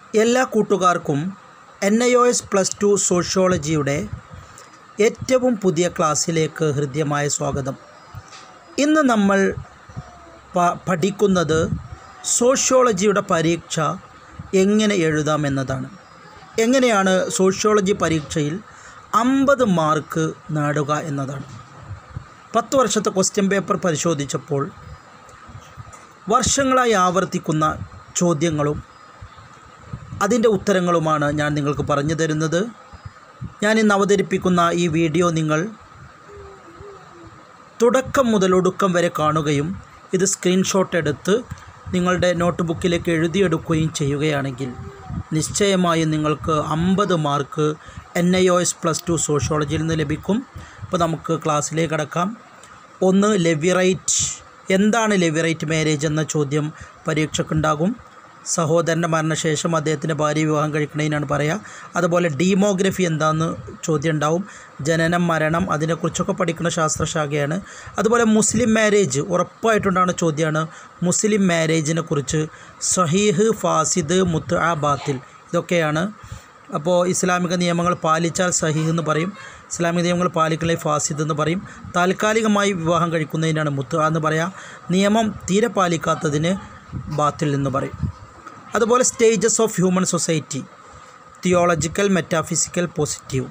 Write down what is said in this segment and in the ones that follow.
എല്ലാ കൂട്ടുകാർക്കും N I O S plus two സോഷ്യോളജിയുടെ ഏറ്റവും പുതിയ ക്ലാസ്സിലേക്ക് ഹൃദ്യമായ സ്വാഗതം ഇന്ന് നമ്മൾ പ- പഠിക്കുന്നത് സോഷ്യോളജിയുടെ പരീക്ഷ എങ്ങനെ എഴുതാമെന്നതാണ് എങ്ങനെയാണ് സോഷ്യോളജി പരീക്ഷയിൽ അമ്പത് മാർക്ക് നേടുക എന്നതാണ് പത്ത് വർഷത്തെ ക്വസ്റ്റ്യൻ പേപ്പർ പരിശോധിച്ചപ്പോൾ വർഷങ്ങളായി ആവർത്തിക്കുന്ന ചോദ്യങ്ങളും അതിൻ്റെ ഉത്തരങ്ങളുമാണ് ഞാൻ നിങ്ങൾക്ക് പറഞ്ഞു തരുന്നത് ഞാൻ ഇന്ന് അവതരിപ്പിക്കുന്ന ഈ വീഡിയോ നിങ്ങൾ തുടക്കം മുതൽ ഒടുക്കം വരെ കാണുകയും ഇത് സ്ക്രീൻഷോട്ട് എടുത്ത് നിങ്ങളുടെ നോട്ട് ബുക്കിലേക്ക് എഴുതിയെടുക്കുകയും ചെയ്യുകയാണെങ്കിൽ നിശ്ചയമായും നിങ്ങൾക്ക് അമ്പത് mark N I O S plus two സോഷ്യോളജിയിൽ നിന്ന് ലഭിക്കും അപ്പോൾ നമുക്ക് ക്ലാസ്സിലേക്ക് കടക്കാം ഒന്ന് ലെവിറൈറ്റ് എന്താണ് ലെവിറൈറ്റ് മാരേജ് എന്ന ചോദ്യം പരീക്ഷയ്ക്കുണ്ടാകും സഹോദരൻ്റെ മരണശേഷം അദ്ദേഹത്തിൻ്റെ ഭാര്യ വിവാഹം കഴിക്കണതിനാണ് പറയുക അതുപോലെ ഡീമോഗ്രഫി എന്താണെന്ന് ചോദ്യം ഉണ്ടാവും ജനനം മരണം അതിനെക്കുറിച്ചൊക്കെ പഠിക്കുന്ന ശാസ്ത്രശാഖയാണ് അതുപോലെ മുസ്ലിം മാരേജ് ഉറപ്പായിട്ടുണ്ടാകുന്ന ചോദ്യമാണ് മുസ്ലിം മാരേജിനെ കുറിച്ച് സഹീഹ് ഫാസിദ് മുത്ത് ആ ബാത്തിൽ ഇതൊക്കെയാണ് അപ്പോൾ ഇസ്ലാമിക നിയമങ്ങൾ പാലിച്ചാൽ സഹീഹ് എന്ന് പറയും ഇസ്ലാമിക നിയമങ്ങൾ പാലിക്കലെ ഫാസിദ് എന്ന് പറയും താൽക്കാലികമായി വിവാഹം കഴിക്കുന്നതിനാണ് മുത്ത് എന്ന് പറയാം നിയമം തീരെ പാലിക്കാത്തതിന് ബാത്തിൽ എന്ന് പറയും അതുപോലെ stages of human society theological metaphysical positive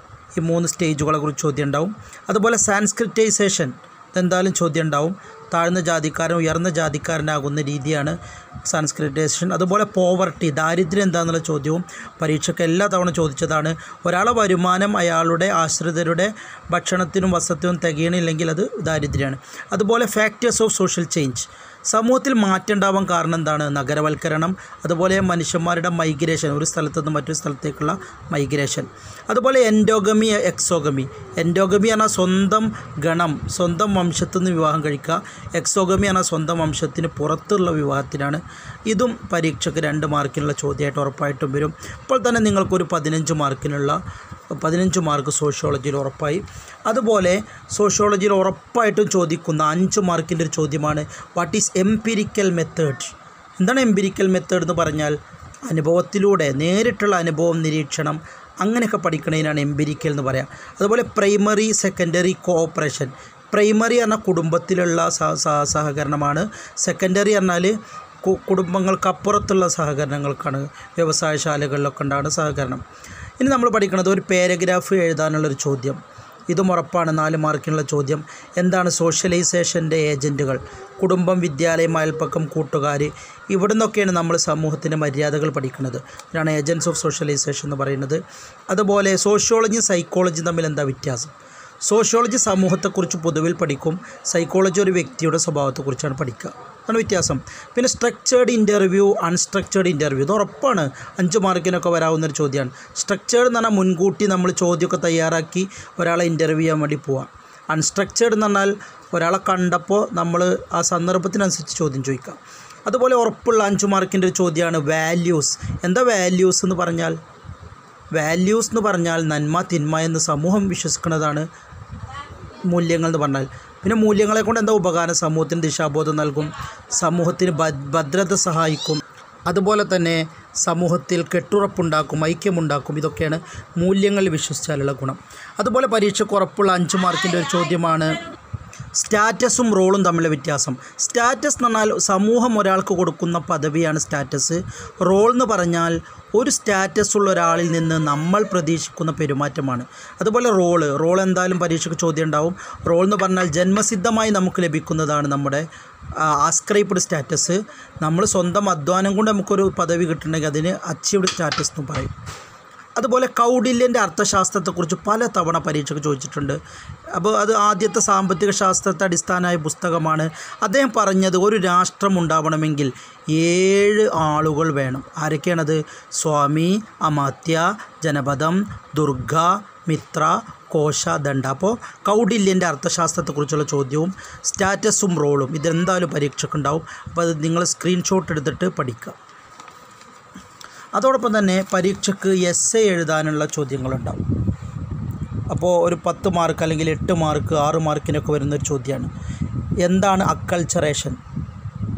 ഈ മൂന്ന് സ്റ്റേജുകളെ കുറിച്ച് ചോദ്യം ഉണ്ടാവും അതുപോലെ സാൻസ്ക്രിറ്റൈസേഷൻ ഇതെന്തായാലും ചോദ്യം ഉണ്ടാവും താഴ്ന്ന ജാതിക്കാരൻ ഉയർന്ന ജാതിക്കാരനാകുന്ന രീതിയാണ് സാൻസ്ക്രിറ്റൈസേഷൻ അതുപോലെ പോവർട്ടി ദാരിദ്ര്യം എന്താണെന്നുള്ള ചോദ്യവും പരീക്ഷയ്ക്ക് എല്ലാ തവണ ചോദിച്ചതാണ് ഒരാളെ വരുമാനം അയാളുടെ ആശ്രിതരുടെ ഭക്ഷണത്തിനും വസ്ത്രത്തിനും തികയണില്ലെങ്കിൽ അത് ദാരിദ്ര്യമാണ് അതുപോലെ ഫാക്ടേഴ്സ് ഓഫ് സോഷ്യൽ ചേഞ്ച് സമൂഹത്തിൽ മാറ്റം ഉണ്ടാവാൻ കാരണം എന്താണ് നഗരവൽക്കരണം അതുപോലെ മനുഷ്യന്മാരുടെ മൈഗ്രേഷൻ ഒരു സ്ഥലത്ത് നിന്ന് മറ്റൊരു സ്ഥലത്തേക്കുള്ള മൈഗ്രേഷൻ അതുപോലെ എൻഡോഗമി എക്സോഗമി എൻഡോഗമി എന്നാൽ സ്വന്തം ഗണം സ്വന്തം വംശത്തിൽ നിന്ന് വിവാഹം കഴിക്കുക എക്സോഗമി എന്നാൽ സ്വന്തം വംശത്തിന് പുറത്തുള്ള വിവാഹത്തിനാണ് ഇതും പരീക്ഷയ്ക്ക് രണ്ട് മാർക്കിനുള്ള ചോദ്യമായിട്ട് ഉറപ്പായിട്ടും വരും ഇപ്പോൾ തന്നെ നിങ്ങൾക്കൊരു പതിനഞ്ച് മാർക്കിനുള്ള പതിനഞ്ച് മാർക്ക് സോഷ്യോളജിയിൽ ഉറപ്പായി അതുപോലെ സോഷ്യോളജിയിൽ ഉറപ്പായിട്ടും ചോദിക്കുന്ന അഞ്ച് മാർക്കിൻ്റെ ഒരു ചോദ്യമാണ് വാട്ട് ഈസ് എംപിരിക്കൽ മെത്തേഡ് എന്താണ് എംപിരിക്കൽ മെത്തേഡ് എന്ന് പറഞ്ഞാൽ അനുഭവത്തിലൂടെ നേരിട്ടുള്ള അനുഭവം നിരീക്ഷണം അങ്ങനെയൊക്കെ പഠിക്കുന്നതിനാണ് എംപിരിക്കൽ എന്ന് പറയാം അതുപോലെ പ്രൈമറി സെക്കൻഡറി കോഓപ്പറേഷൻ പ്രൈമറി എന്ന കുടുംബത്തിലുള്ള സഹ സഹ- സഹകരണമാണ് സെക്കൻഡറി പറഞ്ഞാൽ കു- കുടുംബങ്ങൾക്കപ്പുറത്തുള്ള സഹകരണങ്ങൾക്കാണ് വ്യവസായശാലകളിലൊക്കെ ഉണ്ടാകുന്ന സഹകരണം ഇനി നമ്മൾ പഠിക്കുന്നത് ഒരു പാരഗ്രാഫ് എഴുതാനുള്ളൊരു ചോദ്യം ഇതും ഉറപ്പാണ് നാല് മാർക്കിനുള്ള ചോദ്യം എന്താണ് സോഷ്യലൈസേഷൻ്റെ ഏജൻറ്റുകൾ കുടുംബം വിദ്യാലയം അയൽപ്പക്കം കൂട്ടുകാർ ഇവിടെ നിന്നൊക്കെയാണ് നമ്മൾ സമൂഹത്തിൻ്റെ മര്യാദകൾ പഠിക്കുന്നത് ഇതാണ് ഏജൻസ് ഓഫ് സോഷ്യലൈസേഷൻ എന്ന് പറയുന്നത് അതുപോലെ സോഷ്യോളജിയും സൈക്കോളജിയും തമ്മിൽ എന്താ വ്യത്യാസം സോഷ്യോളജി സമൂഹത്തെക്കുറിച്ച് പൊതുവിൽ പഠിക്കും സൈക്കോളജി ഒരു വ്യക്തിയുടെ സ്വഭാവത്തെക്കുറിച്ചാണ് പഠിക്കുക അതാണ് വ്യത്യാസം പിന്നെ സ്ട്രക്ചേർഡ് ഇൻ്റർവ്യൂ അൺസ്ട്രക്ചേർഡ് ഇൻ്റർവ്യൂ ഇത് ഉറപ്പാണ് അഞ്ച് മാർക്കിനൊക്കെ വരാവുന്നൊരു ചോദ്യമാണ് സ്ട്രക്ചേർഡ് എന്ന് പറഞ്ഞാൽ മുൻകൂട്ടി നമ്മൾ ചോദ്യമൊക്കെ തയ്യാറാക്കി ഒരാളെ ഇൻ്റർവ്യൂ ചെയ്യാൻ വേണ്ടി പോവാം അൺസ്ട്രക്ചേർഡ് എന്ന് പറഞ്ഞാൽ ഒരാളെ കണ്ടപ്പോൾ നമ്മൾ ആ സന്ദർഭത്തിനനുസരിച്ച് ചോദ്യം ചോദിക്കാം അതുപോലെ ഉറപ്പുള്ള അഞ്ച് മാർക്കിൻ്റെ ഒരു ചോദ്യമാണ് വാല്യൂസ് എന്താ വാല്യൂസ് എന്ന് പറഞ്ഞാൽ വാല്യൂസ് എന്ന് പറഞ്ഞാൽ നന്മ തിന്മ എന്ന് സമൂഹം വിശ്വസിക്കുന്നതാണ് മൂല്യങ്ങൾ എന്ന് പറഞ്ഞാൽ പിന്നെ മൂല്യങ്ങളെ കൊണ്ട് എന്താ ഉപകാരം സമൂഹത്തിന് ദിശാബോധം നൽകും സമൂഹത്തിന് ഭ- ഭദ്രത സഹായിക്കും അതുപോലെ തന്നെ സമൂഹത്തിൽ കെട്ടുറപ്പുണ്ടാക്കും ഐക്യമുണ്ടാക്കും ഇതൊക്കെയാണ് മൂല്യങ്ങളിൽ വിശ്വസിച്ചാലുള്ള ഗുണം അതുപോലെ പരീക്ഷയ്ക്ക് ഉറപ്പുള്ള അഞ്ച് മാർക്കിൻ്റെ ഒരു ചോദ്യമാണ് സ്റ്റാറ്റസും റോളും തമ്മിലുള്ള വ്യത്യാസം സ്റ്റാറ്റസ് എന്ന് പറഞ്ഞാൽ സമൂഹം ഒരാൾക്ക് കൊടുക്കുന്ന പദവിയാണ് സ്റ്റാറ്റസ് റോൾ എന്ന് പറഞ്ഞാൽ ഒരു സ്റ്റാറ്റസ് ഉള്ള ഒരാളിൽ നിന്ന് നമ്മൾ പ്രതീക്ഷിക്കുന്ന പെരുമാറ്റമാണ് അതുപോലെ റോള് റോൾ എന്തായാലും പരീക്ഷയ്ക്ക് ചോദ്യം ഉണ്ടാവും റോൾ എന്ന് പറഞ്ഞാൽ ജന്മസിദ്ധമായി നമുക്ക് ലഭിക്കുന്നതാണ് നമ്മുടെ ആസ്ക്രൈബ്ഡ് സ്റ്റാറ്റസ് നമ്മൾ സ്വന്തം അധ്വാനം കൊണ്ട് നമുക്കൊരു പദവി കിട്ടണമെങ്കിൽ അതിന് അച്ചീവ്ഡ് സ്റ്റാറ്റസ് എന്ന് പറയും അതുപോലെ കൗടില്യൻ്റെ അർത്ഥശാസ്ത്രത്തെക്കുറിച്ച് പല തവണ പരീക്ഷയ്ക്ക് ചോദിച്ചിട്ടുണ്ട് അപ്പോൾ അത് ആദ്യത്തെ സാമ്പത്തിക ശാസ്ത്രത്തെ അടിസ്ഥാനമായ പുസ്തകമാണ് അദ്ദേഹം പറഞ്ഞത് ഒരു രാഷ്ട്രം ഉണ്ടാവണമെങ്കിൽ ഏഴ് ആളുകൾ വേണം ആരൊക്കെയാണത് സ്വാമി അമാത്യ ജനപദം ദുർഗ മിത്ര കോശ ദണ്ഡ അപ്പോൾ കൗടില്യൻ്റെ അർത്ഥശാസ്ത്രത്തെക്കുറിച്ചുള്ള ചോദ്യവും സ്റ്റാറ്റസും റോളും ഇതെന്തായാലും പരീക്ഷയ്ക്കുണ്ടാവും അപ്പോൾ അത് നിങ്ങൾ സ്ക്രീൻഷോട്ട് എടുത്തിട്ട് പഠിക്കുക അതോടൊപ്പം തന്നെ പരീക്ഷയ്ക്ക് എസ് എ എഴുതാനുള്ള ചോദ്യങ്ങളുണ്ടാവും അപ്പോൾ ഒരു പത്ത് മാർക്ക് അല്ലെങ്കിൽ എട്ട് മാർക്ക് ആറ് മാർക്കിനൊക്കെ വരുന്നൊരു ചോദ്യമാണ് എന്താണ് അക്കൾച്ചറേഷൻ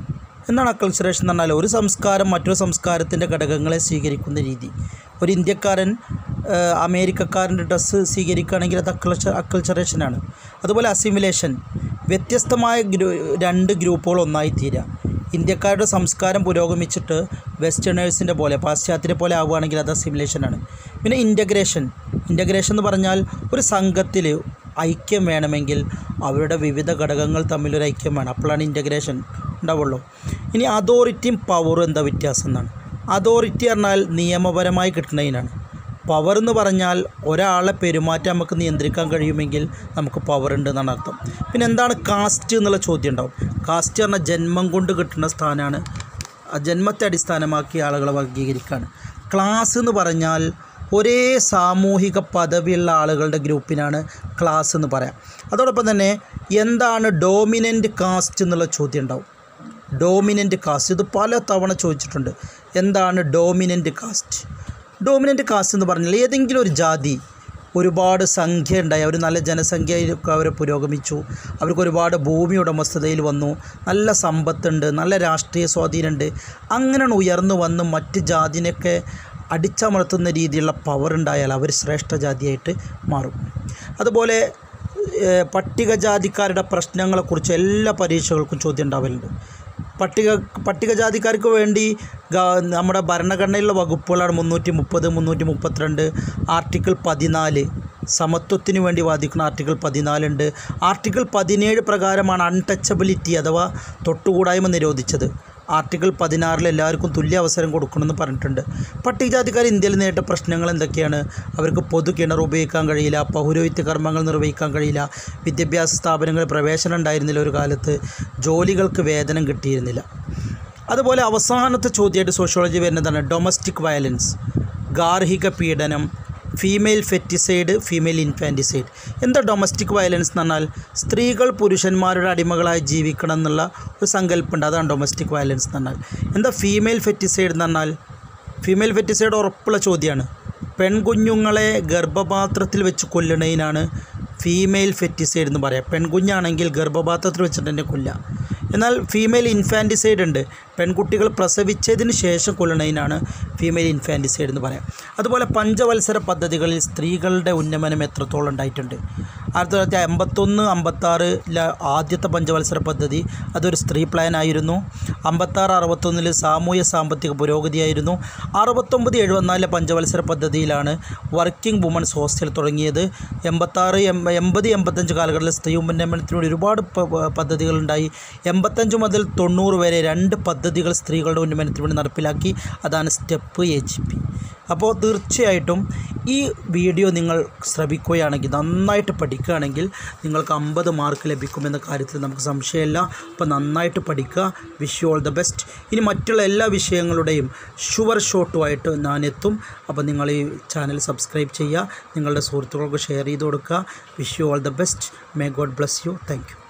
എന്താണ് അക്കൾച്ചറേഷൻ എന്ന് പറഞ്ഞാൽ ഒരു സംസ്കാരം മറ്റൊരു സംസ്കാരത്തിൻ്റെ ഘടകങ്ങളെ സ്വീകരിക്കുന്ന രീതി ഒരു ഇന്ത്യക്കാരൻ ആ, അമേരിക്കക്കാരൻ്റെ ഡ്രസ്സ് സ്വീകരിക്കുകയാണെങ്കിൽ അത് അക്കൾച്ചർ അക്കൾച്ചറേഷനാണ് അതുപോലെ അസിമിലേഷൻ വ്യത്യസ്തമായ ഗ്രൂ രണ്ട് ഗ്രൂപ്പുകൾ ഒന്നായി തീരുക ഇന്ത്യക്കാരുടെ സംസ്കാരം പുരോഗമിച്ചിട്ട് വെസ്റ്റേണേഴ്സിൻ്റെ പോലെ പാശ്ചാത്യരെ പോലെ ആവുകയാണെങ്കിൽ അത് അസിമിലേഷനാണ് പിന്നെ ഇൻ്റഗ്രേഷൻ ഇൻ്റഗ്രേഷൻ എന്ന് പറഞ്ഞാൽ ഒരു സംഘത്തിൽ ഐക്യം വേണമെങ്കിൽ അവരുടെ വിവിധ ഘടകങ്ങൾ തമ്മിലൊരു ഐക്യം വേണം അപ്പോഴാണ് ഇൻ്റഗ്രേഷൻ ഉണ്ടാവുള്ളൂ ഇനി അതോറിറ്റിയും പവറും എന്താ വ്യത്യാസം എന്നാണ് അതോറിറ്റി പറഞ്ഞാൽ നിയമപരമായി കിട്ടുന്നതിനാണ് പവർ എന്ന് പറഞ്ഞാൽ ഒരാളെ പെരുമാറ്റം നമുക്ക് നിയന്ത്രിക്കാൻ കഴിയുമെങ്കിൽ നമുക്ക് പവർ ഉണ്ട് എന്നാണ് അർത്ഥം പിന്നെ എന്താണ് കാസ്റ്റ് എന്നുള്ള ചോദ്യം ഉണ്ടാവും കാസ്റ്റ് പറഞ്ഞാൽ ജന്മം കൊണ്ട് കിട്ടുന്ന സ്ഥാനമാണ് ആ ജന്മത്തെ അടിസ്ഥാനമാക്കി ആളുകളെ വർഗീകരിക്കുകയാണ് ക്ലാസ് എന്ന് പറഞ്ഞാൽ ഒരേ സാമൂഹിക പദവിയുള്ള ആളുകളുടെ ഗ്രൂപ്പിനാണ് ക്ലാസ് എന്ന് പറയാം അതോടൊപ്പം തന്നെ എന്താണ് ഡോമിനൻ്റ് കാസ്റ്റ് എന്നുള്ള ചോദ്യം ഉണ്ടാവും ഡോമിനൻ്റ് കാസ്റ്റ് ഇത് പല തവണ ചോദിച്ചിട്ടുണ്ട് എന്താണ് ഡോമിനൻ്റ് കാസ്റ്റ് ഡോമിനൻ്റ് കാസ്റ്റ് എന്ന് പറഞ്ഞാൽ ഏതെങ്കിലും ഒരു ജാതി ഒരുപാട് സംഖ്യ ഉണ്ടായി അവർ നല്ല ജനസംഖ്യയിലൊക്കെ അവർ പുരോഗമിച്ചു അവർക്ക് ഒരുപാട് ഭൂമി ഉടമസ്ഥതയിൽ വന്നു നല്ല സമ്പത്തുണ്ട് നല്ല രാഷ്ട്രീയ സ്വാധീനമുണ്ട് അങ്ങനെ ഉയർന്നു വന്ന് മറ്റ് ജാതിനൊക്കെ അടിച്ചമർത്തുന്ന രീതിയിലുള്ള പവർ ഉണ്ടായാൽ അവർ ശ്രേഷ്ഠ ജാതിയായിട്ട് മാറും അതുപോലെ ഏഹ്, പട്ടികജാതിക്കാരുടെ പ്രശ്നങ്ങളെക്കുറിച്ച് എല്ലാ പരീക്ഷകൾക്കും ചോദ്യം ഉണ്ടാവലുണ്ട് പട്ടിക പട്ടികജാതിക്കാർക്ക് വേണ്ടി ഗ- നമ്മുടെ ഭരണഘടനയിലുള്ള വകുപ്പുകളാണ് മുന്നൂറ്റി മുപ്പത് മുന്നൂറ്റി മുപ്പത്തിരണ്ട് ആർട്ടിക്കിൾ പതിനാല് സമത്വത്തിന് വേണ്ടി വാദിക്കുന്ന ആർട്ടിക്കിൾ പതിനാലുണ്ട് ആർട്ടിക്കിൾ പതിനേഴ് പ്രകാരമാണ് അൺടച്ചബിലിറ്റി അഥവാ തൊട്ടുകൂടായ്മ നിരോധിച്ചത് ആർട്ടിക്കിൾ പതിനാറിൽ എല്ലാവർക്കും തുല്യ അവസരം കൊടുക്കണമെന്ന് പറഞ്ഞിട്ടുണ്ട് പട്ടികജാതിക്കാർ ഇന്ത്യയിൽ നേരിട്ട പ്രശ്നങ്ങൾ എന്തൊക്കെയാണ് അവർക്ക് പൊതു കിണർ ഉപയോഗിക്കാൻ കഴിയില്ല പൗരോഹിത്യ കർമ്മങ്ങൾ നിർവഹിക്കാൻ കഴിയില്ല വിദ്യാഭ്യാസ സ്ഥാപനങ്ങളിൽ പ്രവേശനം ഉണ്ടായിരുന്നില്ല ഒരു കാലത്ത് ജോലികൾക്ക് വേതനം കിട്ടിയിരുന്നില്ല അതുപോലെ അവസാനത്തെ ചോദ്യമായിട്ട് സോഷ്യോളജി വരുന്നതാണ് ഡൊമസ്റ്റിക് വയലൻസ് ഗാർഹിക പീഡനം ഫീമെയിൽ ഫെറ്റിസൈഡ് ഫീമെയിൽ ഇൻഫാൻറ്റിസൈഡ് എന്താ ഡൊമസ്റ്റിക് വയലൻസ് എന്ന് പറഞ്ഞാൽ സ്ത്രീകൾ പുരുഷന്മാരുടെ അടിമകളായി ജീവിക്കണം എന്നുള്ള ഒരു സങ്കല്പമുണ്ട് അതാണ് ഡൊമസ്റ്റിക് വയലൻസ് എന്ന് പറഞ്ഞാൽ എന്താ ഫീമെയിൽ ഫെറ്റിസൈഡ് എന്ന് പറഞ്ഞാൽ ഫീമെയിൽ ഫെറ്റിസൈഡ് ഉറപ്പുള്ള ചോദ്യമാണ് പെൺകുഞ്ഞുങ്ങളെ ഗർഭപാത്രത്തിൽ വെച്ച് കൊല്ലണതിനാണ് ഫീമെയിൽ ഫെറ്റിസൈഡ് എന്ന് പറയാം പെൺകുഞ്ഞാണെങ്കിൽ ഗർഭപാത്രത്തിൽ വെച്ചിട്ട് തന്നെ കൊല്ലുക എന്നാൽ ഫീമെയിൽ ഇൻഫാൻറ്റിസൈഡ് ഉണ്ട് പെൺകുട്ടികൾ പ്രസവിച്ചതിന് ശേഷം കൊല്ലണതിനാണ് ഫീമെയിൽ ഇൻഫാൻറ്റിസൈഡ് എന്ന് പറയാം അതുപോലെ പഞ്ചവത്സര പദ്ധതികളിൽ സ്ത്രീകളുടെ ഉന്നമനം എത്രത്തോളം ഉണ്ടായിട്ടുണ്ട് ആയിരത്തി തൊള്ളായിരത്തി അമ്പത്തൊന്ന് അമ്പത്താറിലെ ആദ്യത്തെ പഞ്ചവത്സര പദ്ധതി അതൊരു സ്ത്രീ പ്ലാൻ ആയിരുന്നു അമ്പത്താറ് അറുപത്തൊന്നിൽ സാമൂഹ്യ സാമ്പത്തിക പുരോഗതിയായിരുന്നു അറുപത്തൊമ്പത് എഴുപത്തിനാലിലെ പഞ്ചവത്സര പദ്ധതിയിലാണ് വർക്കിംഗ് വുമൺസ് ഹോസ്റ്റൽ തുടങ്ങിയത് എൺപത്താറ് എം എൺപത് എൺപത്തഞ്ച് കാലഘട്ടത്തിൽ സ്ത്രീ ഉന്നമനത്തിന് വേണ്ടി ഒരുപാട് പ- പ- പദ്ധതികളുണ്ടായി എൺപത്തഞ്ച് മുതൽ തൊണ്ണൂറ് വരെ രണ്ട് പദ്ധതികൾ സ്ത്രീകളുടെ ഉന്നമനത്തിന് വേണ്ടി നടപ്പിലാക്കി അതാണ് സ്റ്റെപ്പ് എ ജി പി അപ്പോൾ തീർച്ചയായിട്ടും ഈ വീഡിയോ നിങ്ങൾ ശ്രമിക്കുകയാണെങ്കിൽ നന്നായിട്ട് പഠിക്കുകയാണെങ്കിൽ നിങ്ങൾക്ക് അമ്പത് മാർക്ക് ലഭിക്കുമെന്ന കാര്യത്തിൽ നമുക്ക് സംശയമില്ല അപ്പോൾ നന്നായിട്ട് പഠിക്കുക wish you all the best ഇനി മറ്റുള്ള എല്ലാ വിഷയങ്ങളുടെയും ഷുവർ ഷോട്ടുമായിട്ട് ഞാൻ എത്തും അപ്പോൾ നിങ്ങൾ ഈ ചാനൽ സബ്സ്ക്രൈബ് ചെയ്യുക നിങ്ങളുടെ സുഹൃത്തുക്കൾക്ക് ഷെയർ ചെയ്ത് കൊടുക്കുക wish you all the best may God bless you thank U